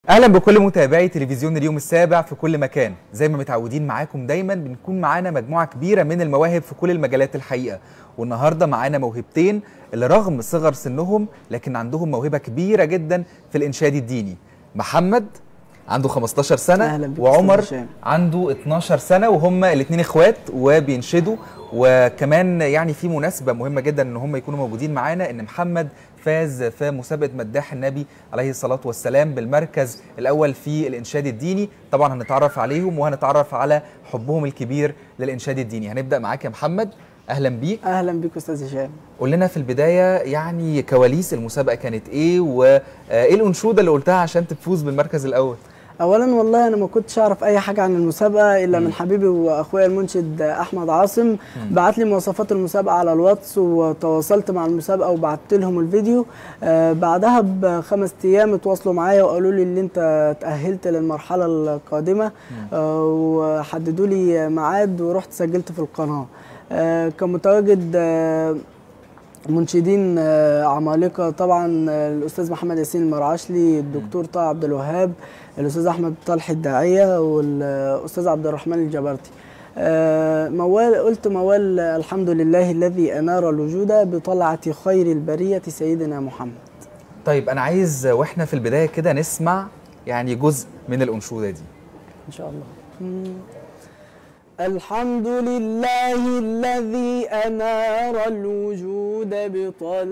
اهلا بكل متابعي تلفزيون اليوم السابع في كل مكان زي ما متعودين معاكم دايما بنكون معانا مجموعه كبيره من المواهب في كل المجالات الحقيقه والنهارده معانا موهبتين اللي رغم صغر سنهم لكن عندهم موهبه كبيره جدا في الانشاد الديني محمد عنده 15 سنه أهلا بك وعمر أستاذ هشام. عنده 12 سنه وهم الاثنين اخوات وبينشدوا وكمان يعني في مناسبه مهمه جدا ان هم يكونوا موجودين معانا ان محمد فاز في مسابقه مداح النبي عليه الصلاه والسلام بالمركز الاول في الانشاد الديني طبعا هنتعرف عليهم وهنتعرف على حبهم الكبير للانشاد الديني هنبدا معاك يا محمد اهلا بيك اهلا بك استاذ هشام قول لنا في البدايه يعني كواليس المسابقه كانت ايه وايه الانشوده اللي قلتها عشان تفوز بالمركز الاول اولا والله انا ما كنتش اعرف اي حاجه عن المسابقه الا من حبيبي واخويا المنشد احمد عاصم بعت لي مواصفات المسابقه على الواتس وتواصلت مع المسابقه وبعت لهم الفيديو آه بعدها بخمس ايام اتواصلوا معايا وقالوا لي ان انت تاهلت للمرحله القادمه آه وحددوا لي ميعاد ورحت سجلت في القناه آه كان متواجد آه منشدين آه، عمالقه طبعا آه، الاستاذ محمد ياسين المرعشلي الدكتور طه عبد الوهاب الاستاذ احمد طلحي الداعيه والاستاذ عبد الرحمن الجبرتي آه، موال قلت موال آه، الحمد لله الذي انار الوجود بطلعه خير البريه سيدنا محمد طيب انا عايز واحنا في البدايه كده نسمع يعني جزء من الانشوده دي ان شاء الله الحمد لله الذي أنار الوجود بطلعة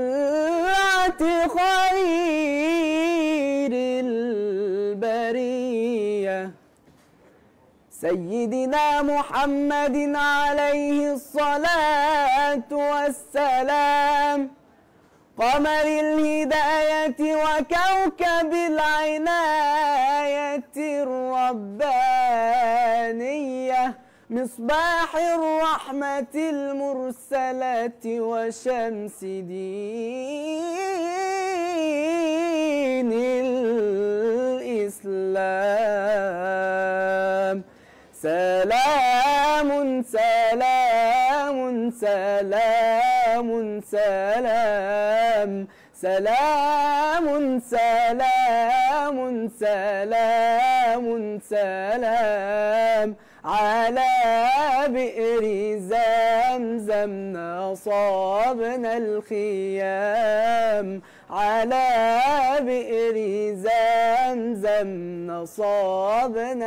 خير البرية سيدنا محمد عليه الصلاة والسلام قمر الهداية وكوكب العناية الربانية مصباح الرحمة المرسلة وشمس دين الإسلام سلام سلام سلام سلام سلام سلام سلام سلام على بئر زمزم نصابنا الخيام على بئر زمزم نصابنا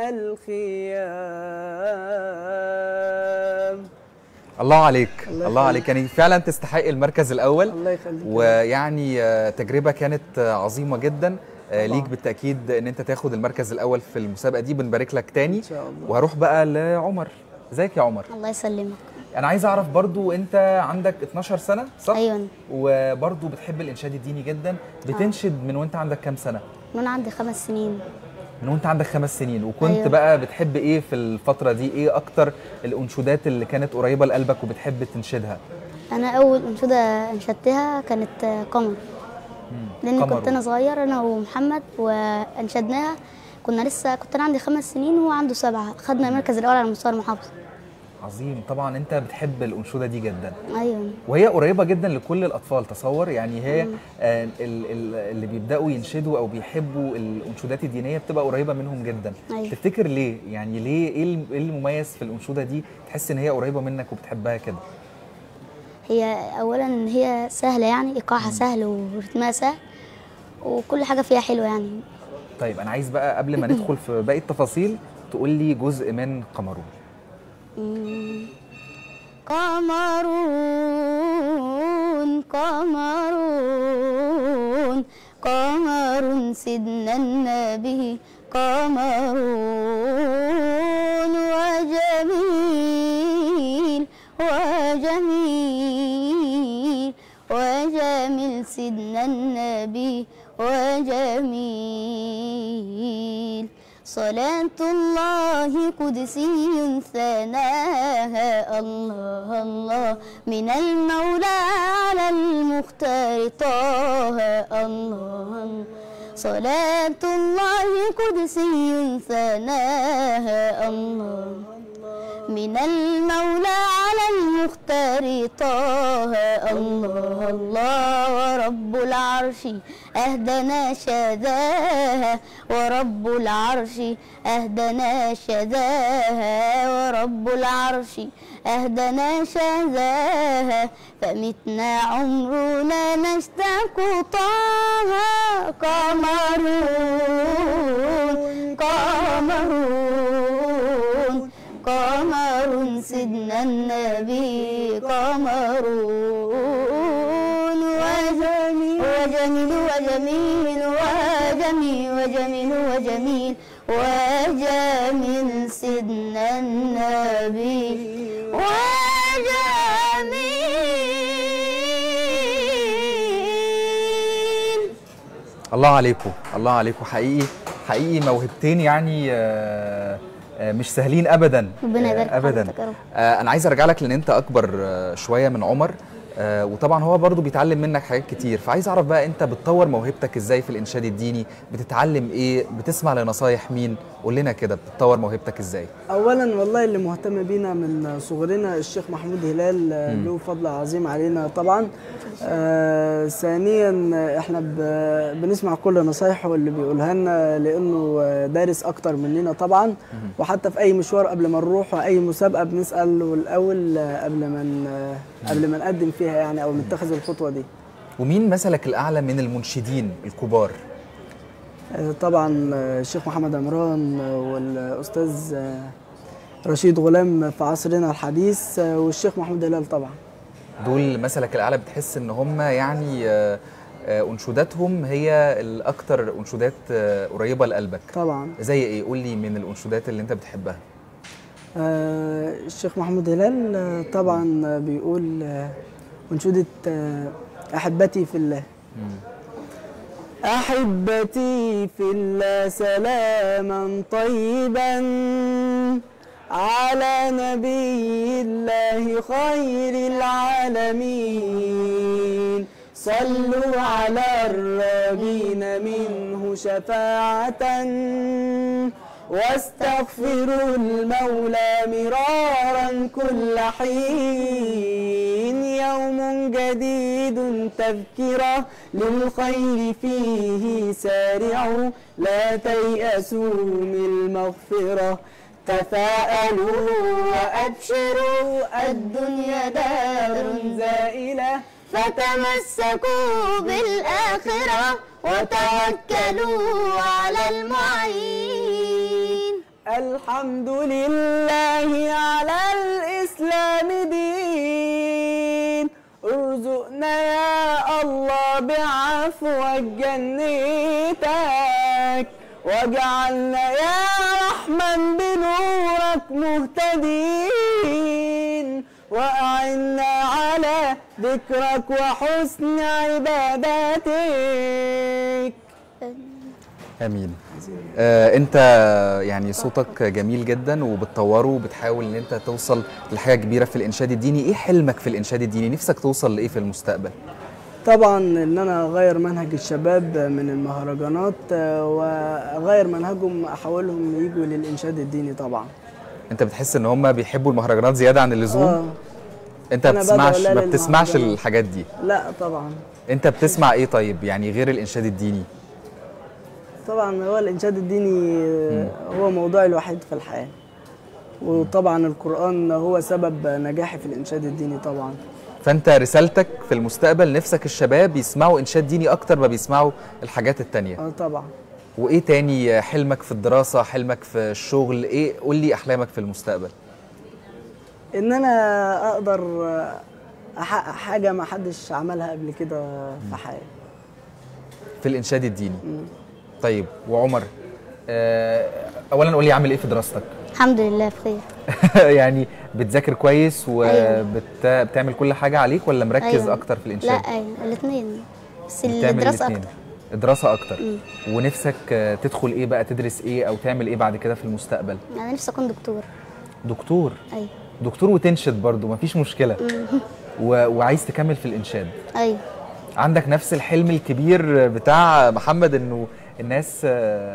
الخيام الله عليك الله الله عليك يعني فعلا تستحق المركز الاول الله يخليك ويعني آه، تجربه كانت آه، عظيمه جدا آه، طبعاً. ليك بالتاكيد ان انت تاخد المركز الاول في المسابقه دي بنبارك لك تاني ان شاء الله وهروح بقى لعمر ازيك يا عمر الله يسلمك انا عايز اعرف برضو انت عندك 12 سنه صح ايوه وبرضو بتحب الانشاد الديني جدا بتنشد من وانت عندك كام سنه وانا عندي خمس سنين من وانت عندك خمس سنين وكنت أيوة. بقى بتحب ايه في الفتره دي ايه اكتر الانشودات اللي كانت قريبه لقلبك وبتحب تنشدها انا اول انشوده انشدتها كانت آه، قمر لان قمر. كنت انا صغير انا ومحمد وانشدناها كنا لسه كنت انا عندي خمس سنين وهو عنده سبعه خدنا المركز الاول على مستوى المحافظه عظيم طبعا انت بتحب الانشوده دي جدا ايوه وهي قريبه جدا لكل الاطفال تصور يعني هي آه ال- ال- اللي بيبداوا ينشدوا او بيحبوا الانشودات الدينيه بتبقى قريبه منهم جدا أيوة. تفتكر ليه يعني ليه ايه الم- إيه المميز في الانشوده دي تحس ان هي قريبه منك وبتحبها كده هي اولا ان هي سهله يعني ايقاعها سهل ورتمها سهل وكل حاجه فيها حلوه يعني طيب انا عايز بقى قبل ما ندخل في باقي التفاصيل تقول لي جزء من قمرون قمرون قمرون قمر سيدنا النبي قمرون وجميل وجميل وجميل سيدنا النبي وجميل صلاة الله قدسي ثناها الله الله من المولى على المختار طه الله الله صلاة الله قدسي ثناها الله من المولى على المختار طه الله الله ورب العرش أهدنا شذاها ورب العرش أهدنا شذاها ورب العرش أهدنا شذاها فمتنا عمرنا نشتاق طه قمرون قمرون قمر سيدنا النبي قمرون وجميل وجميل وجميل وجميل وجميل وجميل وجميل سيدنا النبي وجميل الله عليكم الله عليكم حقيقي حقيقي موهبتين يعني آه، آه، مش سهلين ابدا ربنا آه، يبارك في ابدا حضرتك يا رب. آه، انا عايز ارجع لك لان انت اكبر آه، شويه من عمر آه، وطبعا هو برضو بيتعلم منك حاجات كتير فعايز اعرف بقى انت بتطور موهبتك ازاي في الانشاد الديني بتتعلم ايه بتسمع لنصايح مين قول لنا كده بتطور موهبتك ازاي اولا والله اللي مهتم بينا من صغرنا الشيخ محمود هلال آه، له فضل عظيم علينا طبعا آه ثانيا آه، احنا ب- بنسمع كل نصايحه اللي بيقولها لنا لانه آه، دارس اكتر مننا طبعا وحتى في اي مشوار قبل ما نروح اي مسابقه بنساله الاول آه، قبل ما ن- آه، قبل ما نقدم فيها يعني او نتخذ الخطوه دي ومين مثلك الاعلى من المنشدين الكبار آه، طبعا آه، الشيخ محمد عمران آه، والاستاذ آه، رشيد غلام في عصرنا الحديث آه، والشيخ محمود هلال طبعا دول مثلك الاعلى بتحس ان هم يعني آه، آه، انشوداتهم هي الاكثر انشودات آه، قريبه لقلبك طبعا زي ايه قول لي من الانشودات اللي انت بتحبها آه، الشيخ محمود هلال آه، طبعا آه، بيقول آه، أنشودة آه، أحبتي في الله أحبتي في الله سلاما طيبا على نبي الله خير العالمين صلوا على الراجين منه شفاعة واستغفروا المولى مرارا كل حين يوم جديد تذكرة للخير فيه سارعوا لا تيأسوا من المغفرة تفاءلوا وأبشروا الدنيا دار زائلة فتمسكوا بالآخرة وتوكلوا على المعين الحمد لله على الإسلام دين ارزقنا يا الله بعفوك جنتك واجعلنا يا رحمن بنورك مهتدين وأعنا على ذكرك وحسن عبادتك امين آه انت يعني صوتك جميل جدا وبتطوره وبتحاول ان انت توصل لحاجه كبيره في الانشاد الديني ايه حلمك في الانشاد الديني نفسك توصل لايه في المستقبل طبعا ان انا اغير منهج الشباب من المهرجانات آه، واغير منهجهم احولهم يجوا للانشاد الديني طبعا انت بتحس ان هم بيحبوا المهرجانات زياده عن اللزوم اه انت أنا بدعو بتسمعش لا ما بتسمعش للمهرجانات. الحاجات دي لا طبعا انت بتسمع ايه طيب يعني غير الانشاد الديني طبعا هو الانشاد الديني آه، هو موضوعي الوحيد في الحياه وطبعا القران هو سبب نجاحي في الانشاد الديني طبعا فانت رسالتك في المستقبل نفسك الشباب يسمعوا انشاد ديني اكتر ما بيسمعوا الحاجات التانية اه طبعا وايه تاني حلمك في الدراسه حلمك في الشغل ايه قول لي احلامك في المستقبل ان انا اقدر آه، احقق حاجه ما حدش عملها قبل كده في حياتي في الانشاد الديني طيب وعمر آه، اولا قول لي عامل ايه في دراستك الحمد لله بخير يعني بتذاكر كويس وبتعمل كل حاجه عليك ولا مركز أيوة. اكتر في لا الانشاد ايوه الاثنين بس بتعمل الدراسة الاتنين. أكتر الدراسه اكتر ونفسك آه، تدخل ايه بقى تدرس ايه او تعمل ايه بعد كده في المستقبل أنا نفسي أكون دكتور دكتور أيوه دكتور وتنشد برضو مفيش مشكله و... وعايز تكمل في الانشاد أيوه عندك نفس الحلم الكبير بتاع محمد انه الناس آه،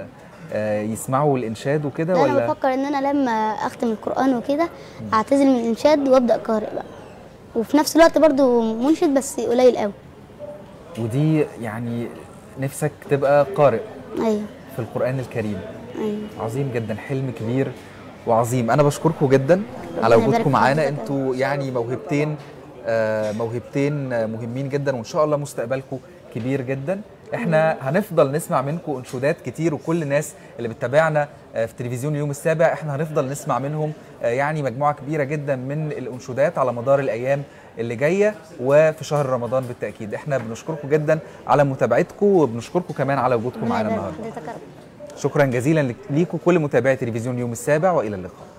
آه، يسمعوا الانشاد وكده لا انا ولا بفكر ان انا لما اختم القران وكده اعتزل من الانشاد وابدا قارئ بقى وفي نفس الوقت برضو منشد بس قليل قوي ودي يعني نفسك تبقى قارئ ايوه في القران الكريم ايوه عظيم جدا حلم كبير وعظيم انا بشكركم جدا على ربنا يبارك وجودكم في معانا حضرتك. انتوا يعني موهبتين آه، موهبتين آه، مهمين جدا وان شاء الله مستقبلكم كبير جدا احنا هنفضل نسمع منكم انشودات كتير وكل الناس اللي بتتابعنا آه، في تلفزيون اليوم السابع احنا هنفضل نسمع منهم آه، يعني مجموعه كبيره جدا من الانشودات على مدار الايام اللي جايه وفي شهر رمضان بالتاكيد احنا بنشكركم جدا على متابعتكم وبنشكركم كمان على وجودكم ربنا معانا يبارك النهارده في حضرتك يا رب. شكرا جزيلا ليكم كل متابعي تلفزيون اليوم السابع والى اللقاء